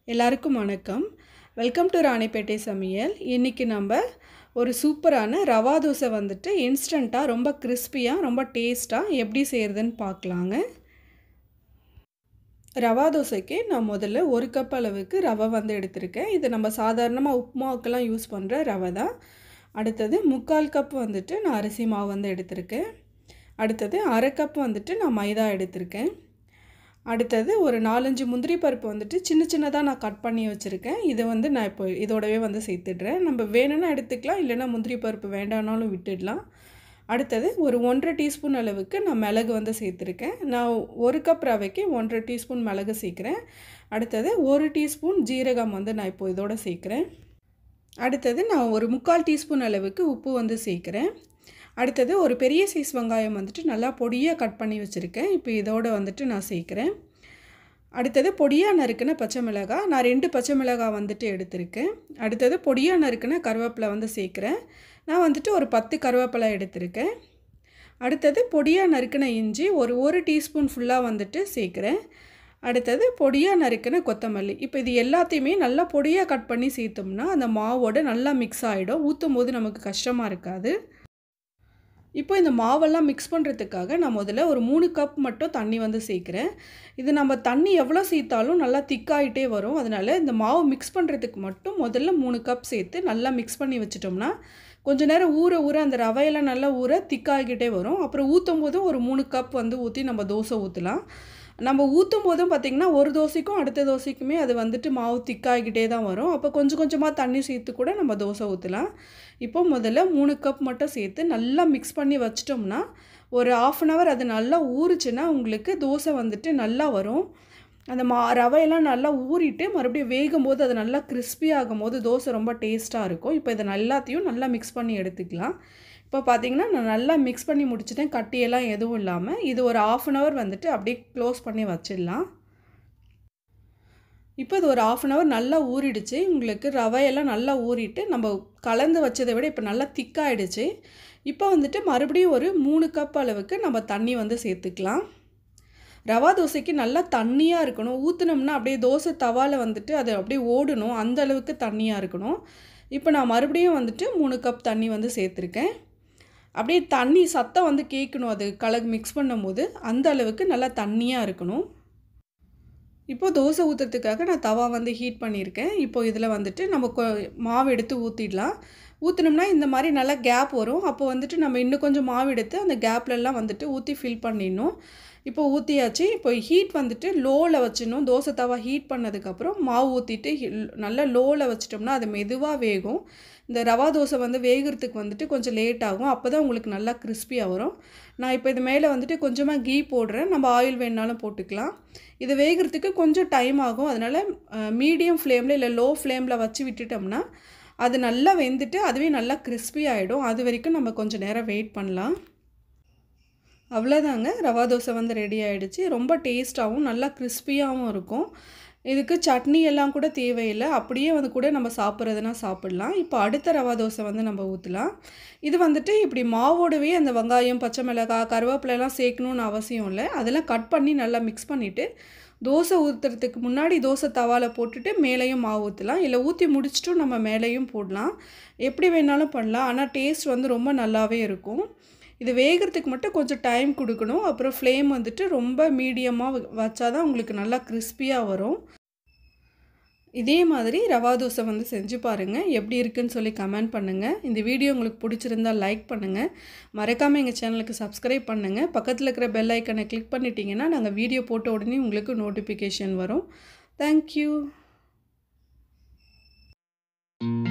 எல்லாருக்கும் வணக்கம் welcome to Ranipet சமையல் இன்றைக்கி நம்ம ஒரு சூப்பரான ரவா தோசை வந்துட்டு இன்ஸ்டண்ட்டாக ரொம்ப கிறிஸ்பியாக ரொம்ப டேஸ்ட்டாக எப்படி செய்கிறதுன்னு பார்க்கலாங்க ரவா தோசைக்கு நான் முதல்ல ஒரு கப் அளவுக்கு ரவை வந்து எடுத்திருக்கேன் இது நம்ம சாதாரணமாக உப்புமாவுக்கெல்லாம் யூஸ் பண்ணுற ரவை தான் அடுத்தது முக்கால் கப் வந்துட்டு நான் அரிசி மாவு வந்து எடுத்திருக்கேன் அடுத்தது அரை கப் வந்துட்டு நான் மைதா எடுத்திருக்கேன் அடுத்தது ஒரு நாலஞ்சு முந்திரி பருப்பு வந்துட்டு சின்ன சின்னதாக நான் கட் பண்ணி வச்சுருக்கேன் இதை வந்து நான் இப்போ இதோடவே வந்து சேர்த்துடுறேன் நம்ம வேணும்னா எடுத்துக்கலாம் இல்லைன்னா முந்திரி பருப்பு வேண்டானாலும் விட்டுடலாம் அடுத்தது ஒரு ஒன்றரை டீஸ்பூன் அளவுக்கு நான் மிளகு வந்து சேர்த்துருக்கேன் நான் ஒரு கப் ரவைக்கு ஒன்றரை டீஸ்பூன் மிளகு சேர்க்குறேன் அடுத்தது ஒரு டீஸ்பூன் ஜீரகம் வந்து நான் இப்போ இதோட சேர்க்குறேன் அடுத்தது நான் ஒரு முக்கால் டீஸ்பூன் அளவுக்கு உப்பு வந்து சேர்க்குறேன் அடுத்தது ஒரு பெரிய சைஸ் வெங்காயம் வந்துட்டு நல்லா பொடியாக கட் பண்ணி வச்சுருக்கேன் இப்போ இதோடு வந்துட்டு நான் சேர்க்குறேன் அடுத்தது பொடியாக நறுக்குன பச்சை மிளகாய் நான் ரெண்டு பச்சை மிளகாய் வந்துட்டு எடுத்திருக்கேன் அடுத்தது பொடியாக நறுக்குன கருவேப்பிலை வந்து சேர்க்குறேன் நான் வந்துட்டு ஒரு பத்து கருவேப்பிலை எடுத்திருக்கேன் அடுத்தது பொடியாக நறுக்கின இஞ்சி ஒரு ஒரு டீஸ்பூன் ஃபுல்லாக வந்துட்டு சேர்க்குறேன் அடுத்தது பொடியாக நறுக்கின கொத்தமல்லி இப்போ இது எல்லாத்தையுமே நல்லா பொடியாக கட் பண்ணி சேர்த்தோம்னா அந்த மாவோட நல்லா மிக்ஸ் ஆகிடும் ஊற்றும் போது நமக்கு கஷ்டமாக இருக்காது இப்போ இந்த மாவெல்லாம் மிக்ஸ் பண்ணுறதுக்காக நான் முதல்ல ஒரு மூணு கப் மட்டும் தண்ணி வந்து சேர்க்குறேன் இது நம்ம தண்ணி எவ்வளோ சேர்த்தாலும் நல்லா திக்காயிட்டே வரும் அதனால் இந்த மாவு மிக்ஸ் பண்ணுறதுக்கு மட்டும் முதல்ல மூணு கப் சேர்த்து நல்லா மிக்ஸ் பண்ணி வச்சிட்டோம்னா கொஞ்ச நேரம் ஊற ஊற அந்த ரவையெல்லாம் நல்லா ஊற திக்காகிட்டே வரும் அப்புறம் ஊற்றும் போதும் ஒரு மூணு கப் வந்து ஊற்றி நம்ம தோசை ஊற்றலாம் நம்ம ஊற்றும் போதும் பார்த்திங்கன்னா ஒரு தோசைக்கும் அடுத்த தோசைக்குமே அது வந்துட்டு மாவு திக்காகிட்டே தான் வரும் அப்போ கொஞ்சம் கொஞ்சமாக தண்ணி சேர்த்து கூட நம்ம தோசை ஊற்றலாம் இப்போ முதல்ல மூணு கப் மட்டும் சேர்த்து நல்லா மிக்ஸ் பண்ணி வச்சிட்டோம்னா ஒரு ஆஃப் அன் ஹவர் அது நல்லா ஊறுச்சுன்னா உங்களுக்கு தோசை வந்துட்டு நல்லா வரும் அந்த மா ரவையெல்லாம் நல்லா ஊறிட்டு மறுபடியும் வேகும் போது அது நல்லா கிறிஸ்பி ஆகும் போது தோசை ரொம்ப டேஸ்ட்டாக இருக்கும் இப்போ இதை எல்லாத்தையும் நல்லா மிக்ஸ் பண்ணி எடுத்துக்கலாம் இப்போ பார்த்தீங்கன்னா நான் நல்லா மிக்ஸ் பண்ணி முடிச்சிட்டேன் கட்டியெல்லாம் எதுவும் இல்லாமல் இது ஒரு ஆஃப் அன் ஹவர் வந்துட்டு அப்படியே க்ளோஸ் பண்ணி வச்சிடலாம் இப்போ இது ஒரு ஆஃப் அன் ஹவர் நல்லா ஊறிடுச்சு உங்களுக்கு ரவையெல்லாம் நல்லா ஊறிட்டு நம்ம கலந்து வச்சதை விட இப்போ நல்லா திக்காயிடுச்சு இப்போ வந்துட்டு மறுபடியும் ஒரு மூணு கப் அளவுக்கு நம்ம தண்ணி வந்து சேர்த்துக்கலாம் ரவா தோசைக்கு நல்லா தண்ணியாக இருக்கணும் ஊற்றுனோம்னா அப்படியே தோசை தவாவில் வந்துட்டு அது அப்படியே ஓடணும் அந்த அளவுக்கு தண்ணியாக இருக்கணும் இப்போ நான் மறுபடியும் வந்துட்டு மூணு கப் தண்ணி வந்து சேர்த்துருக்கேன் அப்படியே தண்ணி சத்தம் வந்து கேட்கணும் அது கலகு மிக்ஸ் பண்ணும்போது அந்த அளவுக்கு நல்லா தண்ணியாக இருக்கணும் இப்போது தோசை ஊற்றுறதுக்காக நான் தவா வந்து ஹீட் பண்ணியிருக்கேன் இப்போ இதில் வந்துட்டு நம்ம மாவு எடுத்து ஊற்றிடலாம் ஊற்றினோம்னா இந்த மாதிரி நல்லா கேப் வரும் அப்போ வந்துட்டு நம்ம இன்னும் கொஞ்சம் மாவு எடுத்து அந்த கேப்லலாம் வந்துட்டு ஊற்றி ஃபில் பண்ணிடணும் இப்போ ஊற்றியாச்சு இப்போ ஹீட் வந்துட்டு லோவில் வச்சிடணும் தோசை தவா ஹீட் பண்ணதுக்கப்புறம் மாவு ஊற்றிட்டு நல்லா லோவில் வச்சிட்டோம்னா அது மெதுவாக வேகும் இந்த ரவா தோசை வந்து வேகிறதுக்கு வந்துட்டு கொஞ்சம் லேட் ஆகும் அப்போ தான் உங்களுக்கு நல்லா கிறிஸ்பியாக வரும் நான் இப்போ இது மேலே வந்துட்டு கொஞ்சமாக கீ போடுறேன் நம்ம ஆயில் வேணாலும் போட்டுக்கலாம் இது வேகிறதுக்கு கொஞ்சம் டைம் ஆகும் அதனால் மீடியம் ஃப்ளேமில் இல்லை லோ ஃப்ளேமில் வச்சு விட்டுட்டோம்னா அது நல்லா வெந்துட்டு அதுவே நல்லா கிறிஸ்பி ஆகிடும் அது வரைக்கும் நம்ம கொஞ்சம் நேரம் வெயிட் பண்ணலாம் அவ்வளோதாங்க ரவா தோசை வந்து ரெடி ஆகிடுச்சு ரொம்ப டேஸ்ட்டாகவும் நல்லா கிறிஸ்பியாகவும் இருக்கும் இதுக்கு சட்னி எல்லாம் கூட தேவையில்லை அப்படியே வந்து கூட நம்ம சாப்பிட்றதுனா சாப்பிட்லாம் இப்போ அடுத்த ரவா தோசை வந்து நம்ம ஊற்றலாம் இது வந்துட்டு இப்படி மாவோடவே அந்த வெங்காயம் பச்சை மிளகாய் கருவேப்பிலைலாம் சேர்க்கணுன்னு அவசியம் இல்லை அதெல்லாம் கட் பண்ணி நல்லா மிக்ஸ் பண்ணிவிட்டு தோசை ஊற்றுறதுக்கு முன்னாடி தோசை தவாவில் போட்டுட்டு மேலேயும் மாவு ஊற்றலாம் இல்லை ஊற்றி முடிச்சிட்டும் நம்ம மேலேயும் போடலாம் எப்படி வேணாலும் பண்ணலாம் ஆனால் டேஸ்ட் வந்து ரொம்ப நல்லாவே இருக்கும் இது வேகிறதுக்கு மட்டும் கொஞ்சம் டைம் கொடுக்கணும் அப்புறம் ஃப்ளேம் வந்துட்டு ரொம்ப மீடியமாக வச்சா தான் உங்களுக்கு நல்லா கிறிஸ்பியாக வரும் இதே மாதிரி ரவா தோசை வந்து செஞ்சு பாருங்கள் எப்படி இருக்குன்னு சொல்லி கமெண்ட் பண்ணுங்கள் இந்த வீடியோ உங்களுக்கு பிடிச்சிருந்தால் லைக் பண்ணுங்கள் மறக்காமல் எங்கள் சேனலுக்கு சப்ஸ்கிரைப் பண்ணுங்கள் பக்கத்தில் இருக்கிற பெல் ஐக்கனை கிளிக் பண்ணிட்டீங்கன்னா நாங்கள் வீடியோ போட்ட உடனே உங்களுக்கு நோட்டிஃபிகேஷன் வரும் தேங்க்யூ